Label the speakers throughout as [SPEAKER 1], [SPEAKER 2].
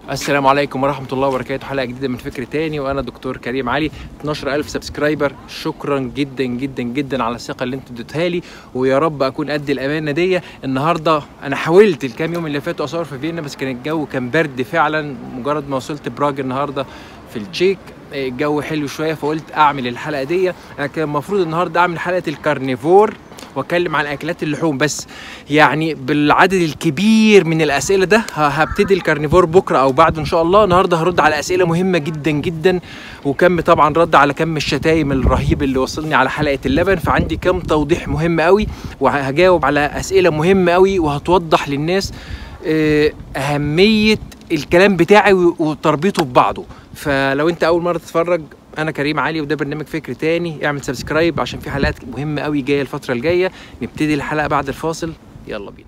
[SPEAKER 1] السلام عليكم ورحمة الله وبركاته حلقة جديدة من فكر تاني وأنا دكتور كريم علي 12000 سبسكرايبر شكرا جدا جدا جدا على الثقة اللي انتوا اديتها لي ويا رب أكون قد الأمانة دي النهاردة أنا حاولت الكام يوم اللي فاتوا أصور في فيينا بس كان الجو كان برد فعلا مجرد ما وصلت براج النهاردة في التشيك الجو حلو شوية فقلت أعمل الحلقة دي أنا كان المفروض النهاردة أعمل حلقة الكارنيفور واتكلم عن اكلات اللحوم بس يعني بالعدد الكبير من الاسئله ده ه- هبتدي الكارنيفور بكره او بعده ان شاء الله النهارده هرد على اسئله مهمه جدا جدا وكم طبعا رد على كم الشتايم الرهيب اللي وصلني على حلقه اللبن فعندي كم توضيح مهم قوي وهجاوب على اسئله مهمه قوي وهتوضح للناس آه، اهميه الكلام بتاعي و- وتربيطه ببعضه فلو انت اول مره تتفرج انا كريم علي وده برنامج فكر تاني اعمل سبسكرايب عشان في حلقات مهمه قوي جايه الفتره الجايه نبتدي الحلقه بعد الفاصل يلا بينا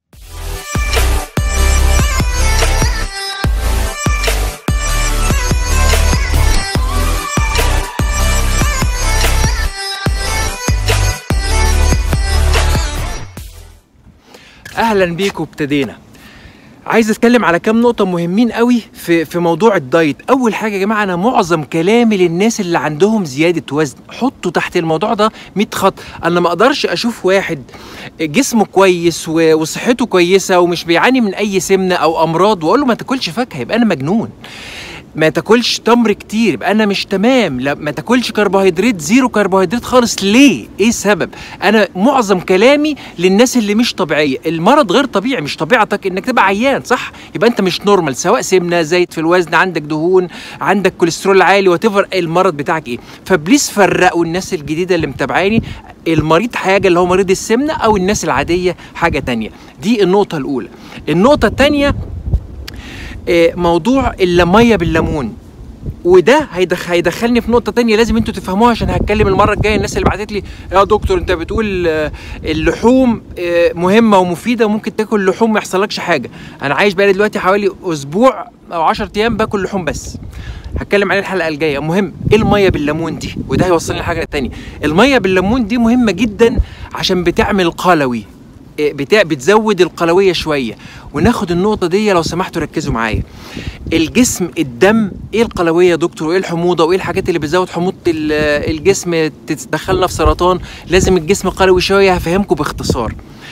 [SPEAKER 1] اهلا بيكم ابتدينا عايز اتكلم على كام نقطه مهمين قوي في في موضوع الدايت اول حاجه يا جماعه انا معظم كلامي للناس اللي عندهم زياده وزن حطوا تحت الموضوع ده 100 خط انا ما اقدرش اشوف واحد جسمه كويس و- وصحته كويسه ومش بيعاني من اي سمنه او امراض واقول له ما تاكلش فاكهه يبقى انا مجنون ما تاكلش تمر كتير يبقى انا مش تمام لا ما تاكلش كربوهيدرات زيرو كربوهيدرات خالص ليه ايه السبب انا معظم كلامي للناس اللي مش طبيعيه المرض غير طبيعي مش طبيعتك انك تبقى عيان صح يبقى انت مش نورمال سواء سمنه زايد في الوزن عندك دهون عندك كوليسترول عالي وتفر المرض بتاعك ايه فبليز فرقوا الناس الجديده اللي متابعاني المريض حاجه اللي هو مريض السمنه او الناس العاديه حاجه تانية دي النقطه الاولى النقطه الثانيه آه، موضوع اللميه بالليمون وده هيدخ... هيدخلني في نقطه تانية لازم انتوا تفهموها عشان هتكلم المره الجايه الناس اللي بعتت لي يا دكتور انت بتقول آه، اللحوم آه، مهمه ومفيده وممكن تاكل لحوم ما يحصلكش حاجه انا عايش بقالي دلوقتي حوالي اسبوع او 10 ايام باكل لحوم بس هتكلم عليه الحلقه الجايه مهم ايه الميه بالليمون دي وده هيوصلني لحاجه تانية الميه بالليمون دي مهمه جدا عشان بتعمل قلوي إيه بتاع بتزود القلويه شويه وناخد النقطه دي لو سمحتوا ركزوا معايا الجسم الدم ايه القلويه يا دكتور وايه الحموضه وايه الحاجات اللي بتزود حموضه ال- الجسم تدخلنا في سرطان لازم الجسم قلوي شويه هفهمكم باختصار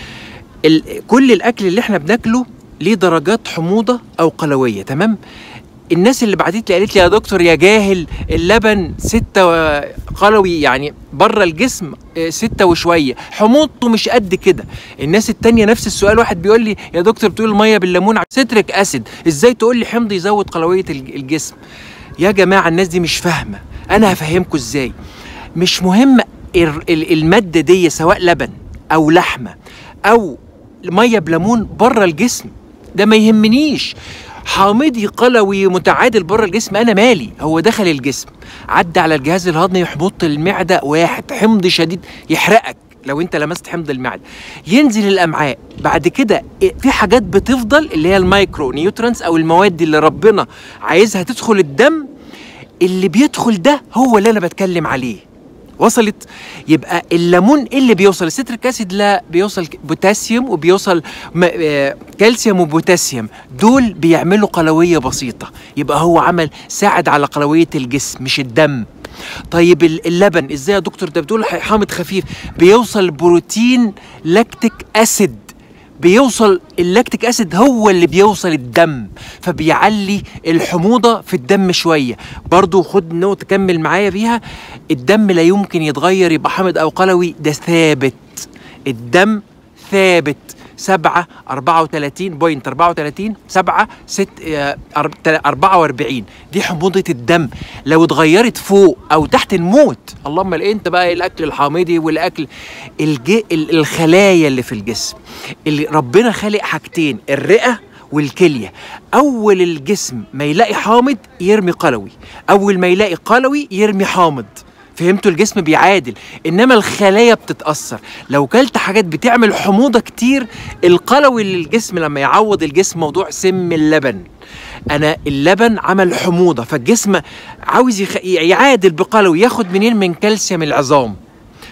[SPEAKER 1] ال- كل الاكل اللي احنا بناكله ليه درجات حموضه او قلويه تمام الناس اللي بعتت لي قالت لي يا دكتور يا جاهل اللبن ستة و- قلوي يعني بره الجسم آه، ستة وشوية حموضته مش قد كده الناس التانية نفس السؤال واحد بيقول لي يا دكتور بتقول المية بالليمون ستريك أسيد ازاي تقول لي حمض يزود قلوية الج- الجسم يا جماعة الناس دي مش فاهمة أنا هفهمكم ازاي مش مهم ال- ال- المادة دي سواء لبن أو لحمة أو مية بليمون بره الجسم ده ما يهمنيش حامضي قلوي متعادل بره الجسم انا مالي هو دخل الجسم عدى على الجهاز الهضمي يحبط المعده واحد حمض شديد يحرقك لو انت لمست حمض المعده ينزل الامعاء بعد كده إيه، في حاجات بتفضل اللي هي المايكرو نيوترانس او المواد اللي ربنا عايزها تدخل الدم اللي بيدخل ده هو اللي انا بتكلم عليه وصلت يبقى الليمون ايه اللي بيوصل الستريك اسيد لا بيوصل ك- بوتاسيوم وبيوصل م- آه، كالسيوم وبوتاسيوم دول بيعملوا قلويه بسيطه يبقى هو عمل ساعد على قلويه الجسم مش الدم طيب ال- اللبن ازاي يا دكتور ده بتقول ح- حامض خفيف بيوصل بروتين لاكتيك اسيد بيوصل اللاكتيك اسيد هو اللي بيوصل الدم فبيعلي الحموضه في الدم شويه برضو خد نقطه كمل معايا بيها الدم لا يمكن يتغير يبقى حامض او قلوي ده ثابت الدم ثابت سبعة أربعة وتلاتين بوينت أربعة وتلاتين سبعة ست آه، أر- تل- أربعة وأربعين دي حموضة الدم لو اتغيرت فوق أو تحت الموت اللهم لا انت بقى الأكل الحامضي والأكل الج... ال- الخلايا اللي في الجسم اللي ربنا خالق حاجتين الرئة والكلية أول الجسم ما يلاقي حامض يرمي قلوي أول ما يلاقي قلوي يرمي حامض فهمتوا الجسم بيعادل انما الخلايا بتتاثر لو كلت حاجات بتعمل حموضه كتير القلوي للجسم لما يعوض الجسم موضوع سم اللبن انا اللبن عمل حموضه فالجسم عاوز يخ... يعادل بقلوي ياخد منين من كالسيوم العظام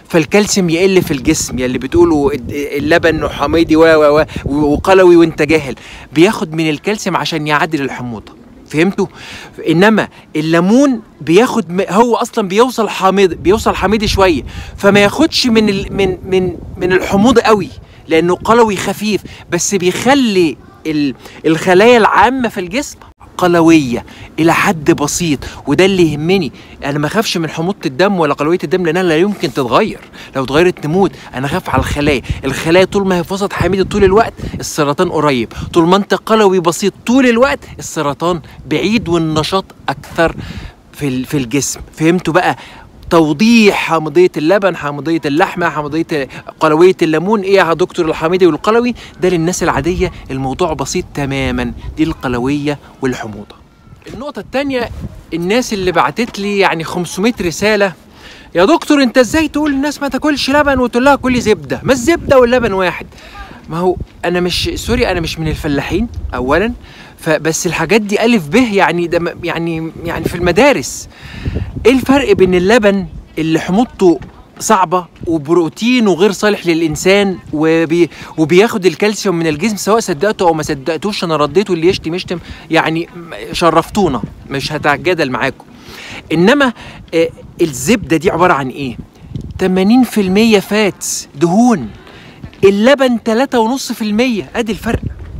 [SPEAKER 1] فالكالسيوم يقل في الجسم يلي بتقولوا اللبن حميدي وقلوي وانت جاهل بياخد من الكالسيوم عشان يعدل الحموضه فهمتوا انما الليمون بياخد هو اصلا بيوصل حامض بيوصل حامضي شويه فما ياخدش من ال من من من الحموضه قوي لانه قلوي خفيف بس بيخلي الخلايا العامه في الجسم قلويه الى حد بسيط وده اللي يهمني انا ما اخافش من حموضه الدم ولا قلويه الدم لانها لا يمكن تتغير لو اتغيرت تموت انا اخاف على الخلايا الخلايا طول ما هي في وسط حميد طول الوقت السرطان قريب طول ما انت قلوي بسيط طول الوقت السرطان بعيد والنشاط اكثر في في الجسم فهمتوا بقى توضيح حامضيه اللبن حامضيه اللحمه حامضيه قلويه الليمون ايه يا دكتور الحامضي والقلوي ده للناس العاديه الموضوع بسيط تماما دي القلويه والحموضه النقطه الثانيه الناس اللي بعتت لي يعني 500 رساله يا دكتور انت ازاي تقول للناس ما تاكلش لبن وتقول لها كلي زبده ما الزبده واللبن واحد ما هو انا مش سوري انا مش من الفلاحين اولا فبس الحاجات دي الف به يعني ده يعني يعني في المدارس ايه الفرق بين اللبن اللي حموضته صعبه وبروتين وغير صالح للانسان وبي وبياخد الكالسيوم من الجسم سواء صدقته او ما صدقتوش انا رديته اللي يشتم يشتم يعني شرفتونا مش هتعجدل معاكم انما آه الزبده دي عباره عن ايه 80% فات دهون اللبن 3.5% ادي الفرق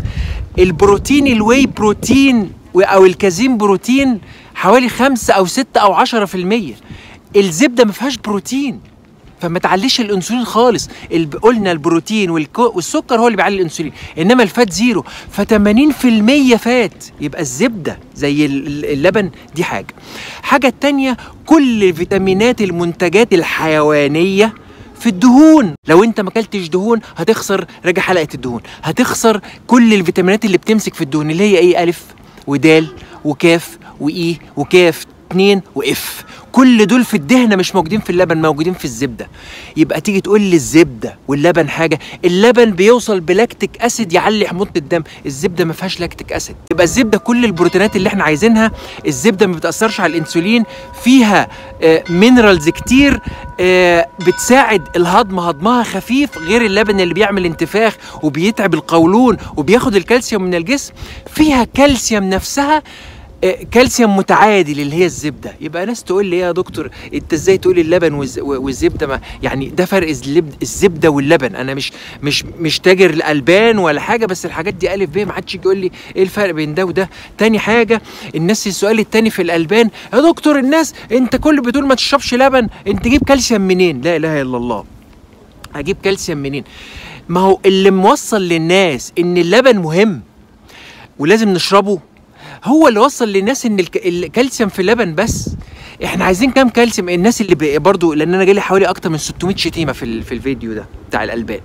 [SPEAKER 1] البروتين الواي بروتين او الكازين بروتين حوالي خمسة أو ستة أو عشرة في المية الزبدة ما فيهاش بروتين فما تعليش الانسولين خالص قلنا البروتين والسكر هو اللي بيعلي الانسولين انما الفات زيرو ف 80% فات يبقى الزبده زي اللبن دي حاجه حاجه التانية كل فيتامينات المنتجات الحيوانيه في الدهون لو انت ما اكلتش دهون هتخسر راجع حلقه الدهون هتخسر كل الفيتامينات اللي بتمسك في الدهون اللي هي ايه الف ودال وكاف واي وكاف اتنين واف كل دول في الدهنه مش موجودين في اللبن موجودين في الزبده يبقى تيجي تقول لي الزبده واللبن حاجه اللبن بيوصل بلاكتيك اسيد يعلي حموضه الدم الزبده ما فيهاش لاكتيك اسيد يبقى الزبده كل البروتينات اللي احنا عايزينها الزبده ما بتاثرش على الانسولين فيها آه مينرالز كتير آه بتساعد الهضم هضمها خفيف غير اللبن اللي بيعمل انتفاخ وبيتعب القولون وبياخد الكالسيوم من الجسم فيها كالسيوم نفسها كالسيوم متعادل اللي هي الزبده يبقى ناس تقول لي يا دكتور انت ازاي تقول اللبن والزبده ما يعني ده فرق الزبده واللبن انا مش مش مش تاجر الالبان ولا حاجه بس الحاجات دي الف ب ما حدش يقول لي ايه الفرق بين ده وده تاني حاجه الناس السؤال التاني في الالبان يا دكتور الناس انت كل بتقول ما تشربش لبن انت جيب كالسيوم منين لا اله الا الله هجيب كالسيوم منين ما هو اللي موصل للناس ان اللبن مهم ولازم نشربه هو اللي وصل للناس ان الكالسيوم في اللبن بس احنا عايزين كام كالسيوم الناس اللي برضو لان انا جالي حوالي اكتر من 600 شتيمه في في الفيديو ده بتاع الالبان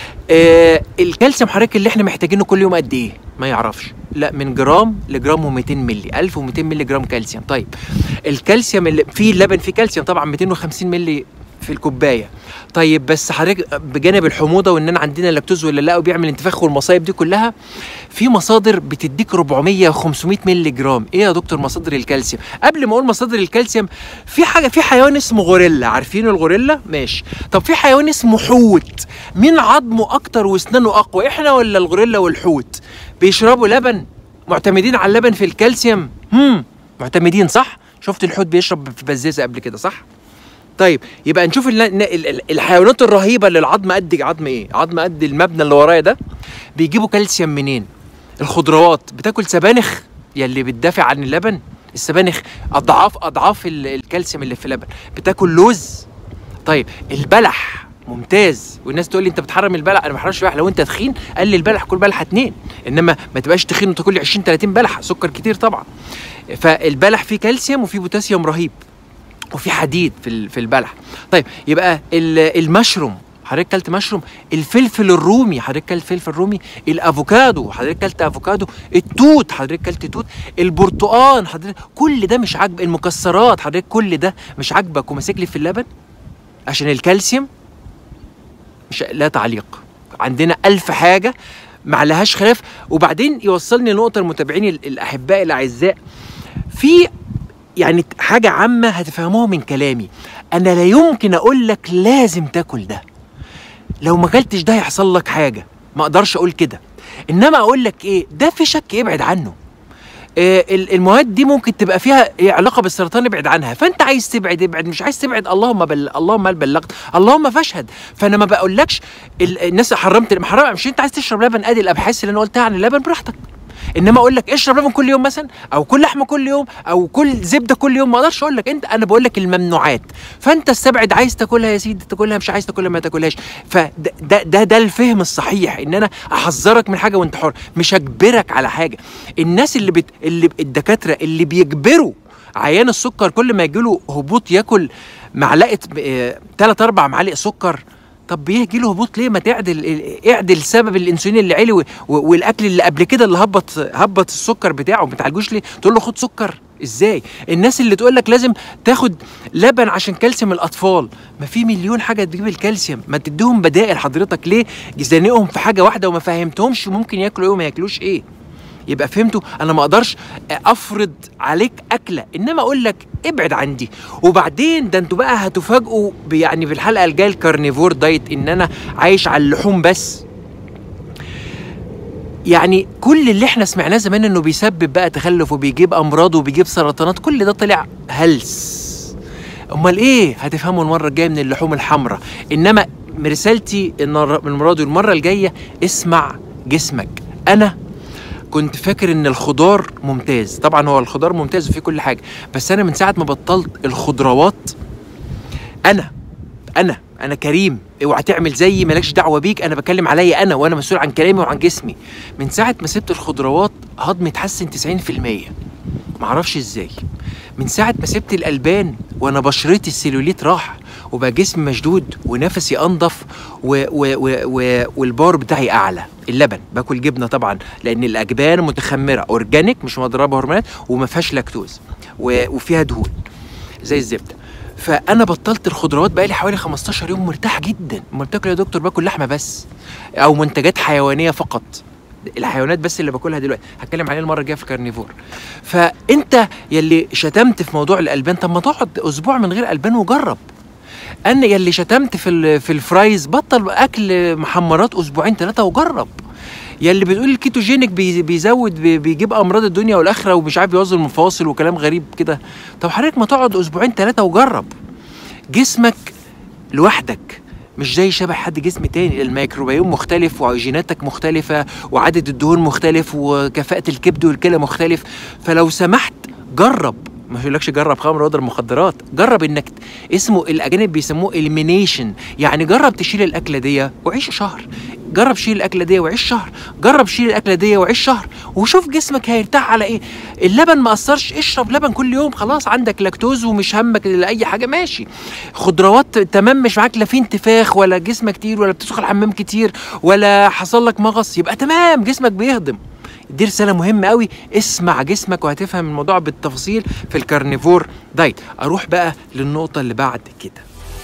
[SPEAKER 1] آه الكالسيوم حضرتك اللي احنا محتاجينه كل يوم قد ايه ما يعرفش لا من جرام لجرام و200 مللي 1200 مللي جرام كالسيوم طيب الكالسيوم اللي في اللبن فيه كالسيوم طبعا 250 مللي في الكوبايه طيب بس حضرتك بجانب الحموضه وان انا عندنا لاكتوز ولا لا وبيعمل انتفاخ والمصايب دي كلها في مصادر بتديك 400 و500 مللي جرام ايه يا دكتور مصادر الكالسيوم قبل ما اقول مصادر الكالسيوم في حاجه في حيوان اسمه غوريلا عارفين الغوريلا ماشي طب في حيوان اسمه حوت مين عظمه اكتر واسنانه اقوى احنا ولا الغوريلا والحوت بيشربوا لبن معتمدين على اللبن في الكالسيوم هم معتمدين صح شفت الحوت بيشرب في بزازه قبل كده صح طيب يبقى نشوف الحيوانات الرهيبه اللي العظم قد عظم ايه عظم قد المبنى اللي ورايا ده بيجيبوا كالسيوم منين الخضروات بتاكل سبانخ يلي بتدافع عن اللبن السبانخ اضعاف اضعاف الكالسيوم اللي في اللبن بتاكل لوز طيب البلح ممتاز والناس تقول لي انت بتحرم البلح انا ما بحرمش البلح لو انت تخين قال لي البلح كل بلحه اتنين انما ما تبقاش تخين وتاكل لي 20 30 بلحه سكر كتير طبعا فالبلح فيه كالسيوم وفيه بوتاسيوم رهيب وفي حديد في في البلح طيب يبقى المشروم حضرتك كلت مشروم الفلفل الرومي حضرتك كلت فلفل رومي الافوكادو حضرتك كلت افوكادو التوت حضرتك كلت توت البرتقان حضرتك كل ده مش عاجبك المكسرات حضرتك كل ده مش عاجبك وماسك لي في اللبن عشان الكالسيوم مش لا تعليق عندنا ألف حاجة ما لهاش خلاف وبعدين يوصلني نقطة المتابعين الأحباء الأعزاء في يعني حاجه عامه هتفهموها من كلامي انا لا يمكن اقول لك لازم تاكل ده لو ما اكلتش ده هيحصل لك حاجه ما اقدرش اقول كده انما اقول لك ايه ده في شك ابعد عنه آه، ال- المواد دي ممكن تبقى فيها علاقه بالسرطان ابعد عنها فانت عايز تبعد ابعد مش عايز تبعد اللهم بل اللهم هل بلغت اللهم فاشهد فانا ما بقولكش ال- الناس حرمت محرم مش انت عايز تشرب لبن ادي الابحاث اللي انا قلتها عن اللبن براحتك انما اقول لك اشرب لبن كل يوم مثلا او كل لحمه كل يوم او كل زبده كل يوم ما اقدرش اقول لك انت انا بقول لك الممنوعات فانت استبعد عايز تاكلها يا سيدي تاكلها مش عايز تاكلها ما تاكلهاش فده ده ده, ده الفهم الصحيح ان انا احذرك من حاجه وانت حر مش اجبرك على حاجه الناس اللي بت... اللي الدكاتره اللي بيجبروا عيان السكر كل ما يجيله هبوط ياكل معلقه ثلاث اربع معالق سكر طب بيجي له هبوط ليه ما تعدل اعدل سبب الانسولين اللي عالي و- و- والاكل اللي قبل كده اللي هبط هبط السكر بتاعه ما تعالجوش ليه تقول له خد سكر ازاي الناس اللي تقول لك لازم تاخد لبن عشان كالسيوم الاطفال ما في مليون حاجه تجيب الكالسيوم ما تديهم بدائل حضرتك ليه زنقهم في حاجه واحده وما فهمتهمش ممكن ياكلوا ايه وما ياكلوش ايه يبقى فهمتوا انا ما اقدرش افرض عليك اكله انما اقول لك ابعد عن دي وبعدين ده انتوا بقى هتفاجئوا ب- يعني في الحلقه الجايه الكارنيفور دايت ان انا عايش على اللحوم بس يعني كل اللي احنا سمعناه زمان انه بيسبب بقى تخلف وبيجيب امراض وبيجيب سرطانات كل ده طلع هلس امال ايه هتفهموا المره الجايه من اللحوم الحمراء انما رسالتي النر- المره دي المره الجايه اسمع جسمك انا كنت فاكر ان الخضار ممتاز طبعا هو الخضار ممتاز وفيه كل حاجه بس انا من ساعه ما بطلت الخضروات انا انا انا كريم اوعى تعمل زيي مالكش دعوه بيك انا بكلم عليا انا وانا مسؤول عن كلامي وعن جسمي من ساعه ما سبت الخضروات هضمي اتحسن 90% معرفش ازاي من ساعه ما سبت الالبان وانا بشرتي السيلوليت راح وبقى جسمي مشدود ونفسي انضف و و و و والباور بتاعي اعلى اللبن باكل جبنه طبعا لان الاجبان متخمره اورجانيك مش مضربه هرمونات وما فيهاش لاكتوز و- وفيها دهون زي الزبده فانا بطلت الخضروات بقالي حوالي 15 يوم مرتاح جدا امال بتاكل يا دكتور باكل لحمه بس او منتجات حيوانيه فقط الحيوانات بس اللي باكلها دلوقتي هتكلم عليه المره الجايه في كارنيفور فانت يلي شتمت في موضوع الالبان طب ما تقعد اسبوع من غير البان وجرب انا يلي شتمت في ال- في الفرايز بطل اكل محمرات اسبوعين ثلاثه وجرب يلي بتقول الكيتوجينيك بي- بيزود بي- بيجيب امراض الدنيا والاخره ومش عارف يوظف المفاصل وكلام غريب كده طب حضرتك ما تقعد اسبوعين ثلاثه وجرب جسمك لوحدك مش زي شبه حد جسم تاني الميكروبيوم مختلف وجيناتك مختلفة وعدد الدهون مختلف وكفاءة الكبد والكلى مختلف فلو سمحت جرب ما يقولكش جرب خمر واضرب مخدرات جرب انك ت- اسمه الاجانب بيسموه اليمينيشن يعني جرب تشيل الاكله دي وعيش شهر جرب شيل الاكله دي وعيش شهر جرب شيل الاكله دي وعيش شهر وشوف جسمك هيرتاح على ايه اللبن ما اثرش اشرب لبن كل يوم خلاص عندك لاكتوز ومش همك لاي حاجه ماشي خضروات تمام مش معاك لا في انتفاخ ولا جسمك كتير ولا بتدخل الحمام كتير ولا حصل لك مغص يبقى تمام جسمك بيهضم دي رساله مهمه قوي اسمع جسمك وهتفهم الموضوع بالتفاصيل في الكارنيفور دايت اروح بقى للنقطه اللي بعد كده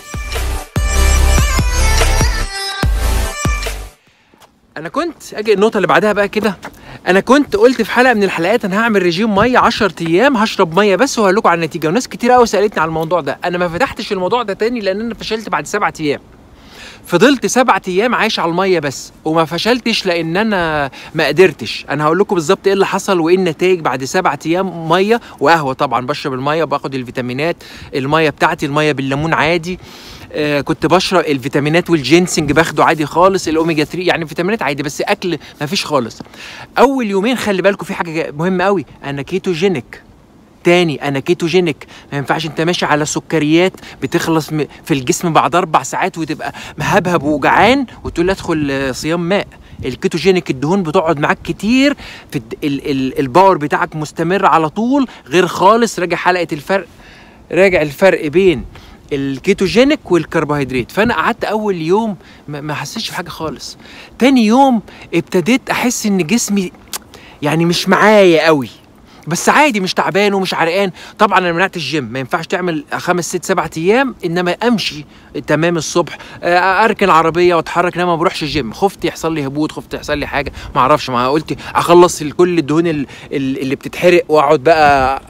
[SPEAKER 1] انا كنت اجي النقطه اللي بعدها بقى كده انا كنت قلت في حلقه من الحلقات انا هعمل رجيم ميه 10 ايام هشرب ميه بس وهقول لكم على النتيجه وناس كتير قوي سالتني على الموضوع ده انا ما فتحتش الموضوع ده تاني لان انا فشلت بعد سبعة ايام فضلت سبعة ايام عايش على الميه بس وما فشلتش لان انا ما قدرتش انا هقول لكم بالظبط ايه اللي حصل وايه النتائج بعد سبعة ايام ميه وقهوه طبعا بشرب الميه وباخد الفيتامينات الميه بتاعتي الميه بالليمون عادي آه كنت بشرب الفيتامينات والجينسنج باخده عادي خالص الاوميجا 3 يعني فيتامينات عادي بس اكل ما فيش خالص اول يومين خلي بالكم في حاجه مهمه قوي انا كيتوجينيك تاني انا كيتوجينيك ما ينفعش انت ماشي على سكريات بتخلص م- في الجسم بعد اربع ساعات وتبقى مهبهب وجعان وتقول لي ادخل آه، صيام ماء الكيتوجينيك الدهون بتقعد معاك كتير في الد- ال- ال- الباور بتاعك مستمر على طول غير خالص راجع حلقه الفرق راجع الفرق بين الكيتوجينيك والكربوهيدرات فانا قعدت اول يوم ما ما حسيتش بحاجه خالص تاني يوم ابتديت احس ان جسمي يعني مش معايا قوي بس عادي مش تعبان ومش عرقان طبعا انا منعت الجيم ما ينفعش تعمل خمس ست سبع ايام انما امشي تمام الصبح آه، اركن العربيه واتحرك انما ما بروحش الجيم خفت يحصل لي هبوط خفت يحصل لي حاجه ما اعرفش ما قلت اخلص كل الدهون ال- ال- اللي بتتحرق واقعد بقى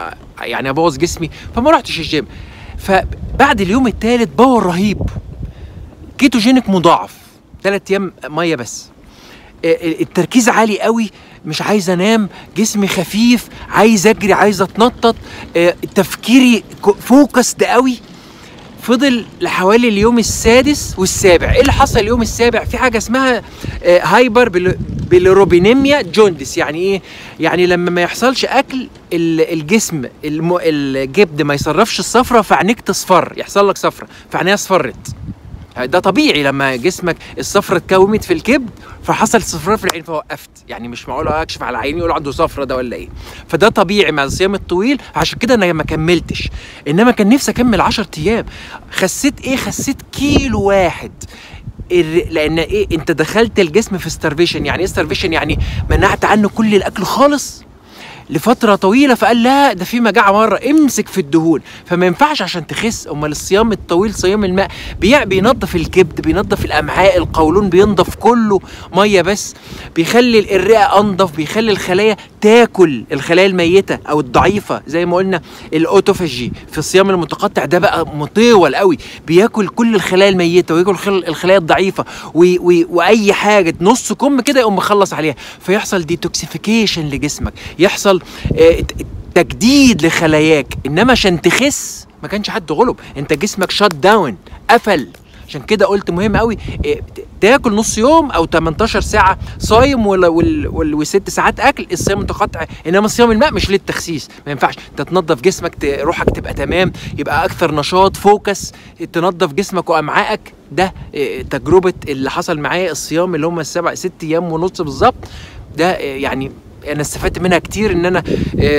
[SPEAKER 1] يعني ابوظ جسمي فما رحتش الجيم فبعد اليوم الثالث باور رهيب كيتوجينيك مضاعف ثلاث ايام ميه بس التركيز عالي قوي مش عايز انام جسمي خفيف عايز اجري عايز اتنطط تفكيري فوكسد قوي فضل لحوالي اليوم السادس والسابع ايه اللي حصل اليوم السابع في حاجه اسمها هايبر بالروبينيميا جوندس يعني ايه يعني لما ما يحصلش اكل الجسم الجبد ما يصرفش الصفرة فعينيك تصفر يحصل لك صفرة فعينيها اصفرت ده طبيعي لما جسمك الصفرة اتكومت في الكبد فحصل صفرة في العين فوقفت يعني مش معقول اكشف على عيني يقول عنده صفرة ده ولا ايه فده طبيعي مع الصيام الطويل عشان كده انا ما كملتش انما كان نفسي اكمل 10 ايام خسيت ايه خسيت كيلو واحد لان ايه انت دخلت الجسم في ستارفيشن يعني ايه ستارفيشن يعني منعت عنه كل الاكل خالص لفتره طويله فقال لا ده في مجاعه مره امسك في الدهون فما ينفعش عشان تخس امال الصيام الطويل صيام الماء بينظف الكبد بينظف الامعاء القولون بينضف كله ميه بس بيخلي الرئه انضف بيخلي الخلايا تاكل الخلايا الميته او الضعيفه زي ما قلنا الاوتوفاجي في الصيام المتقطع ده بقى مطول قوي بياكل كل الخلايا الميته وياكل الخلايا الضعيفه وي وي واي حاجه نص كم كده يقوم مخلص عليها فيحصل ديتوكسيفيكيشن لجسمك يحصل تجديد لخلاياك انما عشان تخس ما كانش حد غلب انت جسمك شات داون قفل عشان كده قلت مهم قوي تاكل نص يوم او 18 ساعه صايم ولا وال وال وست ساعات اكل الصيام متقطع انما صيام الماء مش للتخسيس ما ينفعش انت تنظف جسمك روحك تبقى تمام يبقى اكثر نشاط فوكس تنظف جسمك وامعائك ده تجربه اللي حصل معايا الصيام اللي هم السبع ست ايام ونص بالظبط ده يعني انا استفدت منها كتير ان انا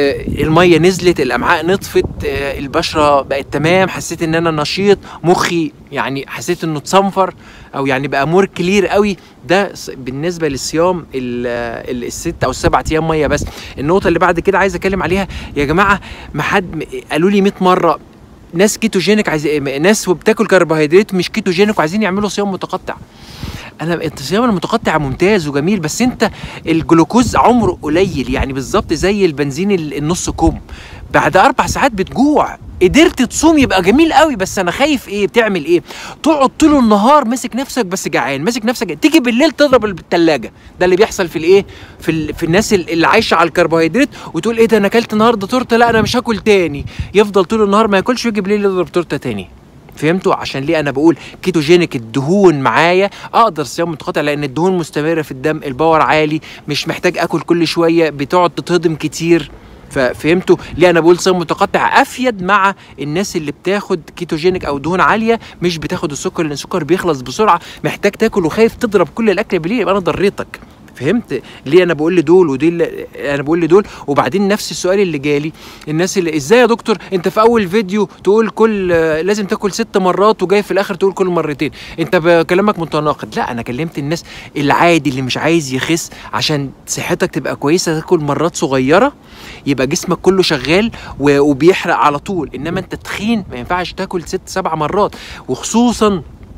[SPEAKER 1] الميه نزلت الامعاء نطفت البشره بقت تمام حسيت ان انا نشيط مخي يعني حسيت انه اتصنفر او يعني بقى مور كلير قوي ده بالنسبه للصيام الست او السبع ايام ميه بس النقطه اللي بعد كده عايز اتكلم عليها يا جماعه ما حد قالوا لي 100 مره ناس كيتوجينيك عايز ناس وبتاكل كربوهيدرات مش كيتوجينيك وعايزين يعملوا صيام متقطع انا الصيام المتقطع ممتاز وجميل بس انت الجلوكوز عمره قليل يعني بالظبط زي البنزين النص كوم بعد اربع ساعات بتجوع قدرت تصوم يبقى جميل قوي بس انا خايف ايه بتعمل ايه تقعد طول النهار ماسك نفسك بس جعان ماسك نفسك تيجي بالليل تضرب الثلاجه ده اللي بيحصل في الايه في, ال... في الناس اللي عايشه على الكربوهيدرات وتقول ايه ده انا اكلت النهارده تورته لا انا مش هاكل تاني يفضل طول النهار ما ياكلش ويجي بالليل يضرب تورته تاني فهمتوا عشان ليه انا بقول كيتوجينيك الدهون معايا اقدر صيام متقطع لان الدهون مستمره في الدم الباور عالي مش محتاج اكل كل شويه بتقعد تتهضم كتير ففهمتوا ليه انا بقول صيام متقطع افيد مع الناس اللي بتاخد كيتوجينيك او دهون عاليه مش بتاخد السكر لان السكر بيخلص بسرعه محتاج تاكل وخايف تضرب كل الاكل بالليل يبقى انا ضريتك فهمت ليه انا بقول لدول ودي اللي انا بقول لدول وبعدين نفس السؤال اللي جالي الناس اللي ازاي يا دكتور انت في اول فيديو تقول كل لازم تاكل ست مرات وجاي في الاخر تقول كل مرتين انت كلامك متناقض لا انا كلمت الناس العادي اللي مش عايز يخس عشان صحتك تبقى كويسه تاكل مرات صغيره يبقى جسمك كله شغال وبيحرق على طول انما انت تخين ما ينفعش تاكل ست سبع مرات وخصوصا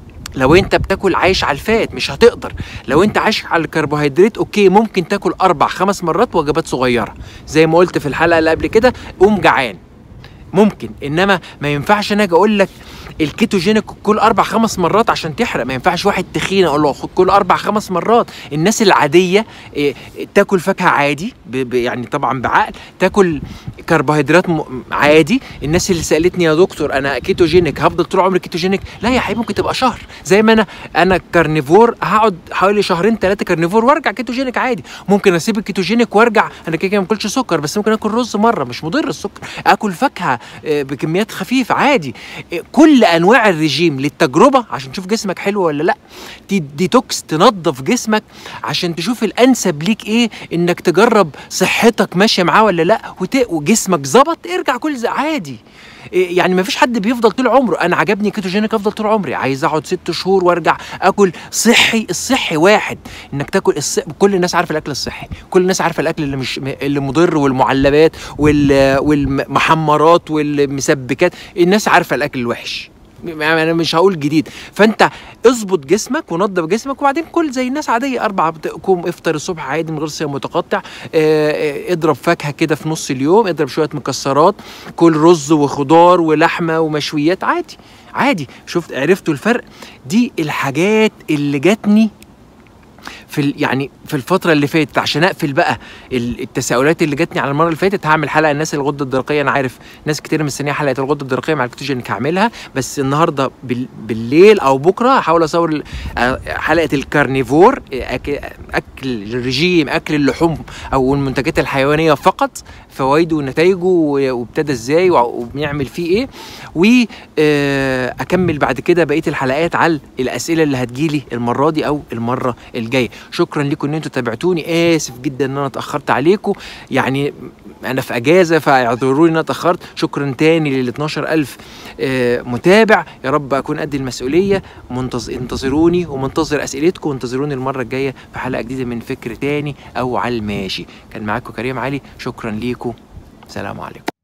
[SPEAKER 1] لو انت بتاكل عايش على الفات مش هتقدر لو انت عايش على الكربوهيدرات اوكي ممكن تاكل اربع خمس مرات وجبات صغيره زي ما قلت في الحلقه اللي قبل كده قوم جعان ممكن انما ما ينفعش انا اجي اقول لك الكيتوجينيك كل اربع خمس مرات عشان تحرق ما ينفعش واحد تخين اقول له خد كل اربع خمس مرات الناس العاديه إيه تاكل فاكهه عادي يعني طبعا بعقل تاكل كربوهيدرات عادي الناس اللي سالتني يا دكتور انا كيتوجينيك هفضل طول عمري كيتوجينيك لا يا حبيبي ممكن تبقى شهر زي ما انا انا كارنيفور هقعد حوالي شهرين ثلاثه كارنيفور وارجع كيتوجينيك عادي ممكن اسيب الكيتوجينيك وارجع انا كده كده ما باكلش سكر بس ممكن اكل رز مره مش مضر السكر اكل فاكهه بكميات خفيفه عادي كل انواع الرجيم للتجربه عشان تشوف جسمك حلو ولا لا ديتوكس تنظف جسمك عشان تشوف الانسب ليك ايه انك تجرب صحتك ماشيه معاه ولا لا وجسمك ظبط ارجع كل زي عادي يعني ما فيش حد بيفضل طول عمره انا عجبني كيتوجينيك افضل طول عمري عايز اقعد ست شهور وارجع اكل صحي الصحي واحد انك تاكل الص... كل الناس عارفه الاكل الصحي كل الناس عارفه الاكل اللي مش اللي مضر والمعلبات وال... والمحمرات والمسبكات الناس عارفه الاكل الوحش انا مش هقول جديد فانت اظبط جسمك ونظف جسمك وبعدين كل زي الناس عاديه اربع قوم افطر الصبح عادي من غير صيام متقطع آه، آه، اضرب فاكهه كده في نص اليوم اضرب شويه مكسرات كل رز وخضار ولحمه ومشويات عادي عادي شفت عرفتوا الفرق دي الحاجات اللي جاتني في ال- يعني في الفترة اللي فاتت عشان اقفل بقى ال- التساؤلات اللي جاتني على المرة اللي فاتت هعمل حلقة الناس الغدة الدرقية انا عارف ناس كتير مستنية حلقة الغدة الدرقية مع الكتوجينيك هعملها بس النهاردة بال- بالليل او بكرة هحاول اصور ال- آه، حلقة الكارنيفور أك- اكل الرجيم اكل اللحوم او المنتجات الحيوانية فقط فوائده ونتائجه و- وابتدى ازاي وع- وبنعمل فيه ايه واكمل بعد كده بقيه الحلقات على الاسئله اللي هتجيلي المره دي او المره الجايه شكرا لكم ان انتوا تابعتوني اسف جدا ان انا اتاخرت عليكم يعني انا في اجازه فاعذروني ان انا اتاخرت شكرا تاني لل 12000 آه، متابع يا رب اكون قد المسؤوليه منتظ... انتظروني ومنتظر اسئلتكم وانتظروني المره الجايه في حلقه جديده من فكر تاني او على الماشي كان معاكم كريم علي شكرا ليكم سلام عليكم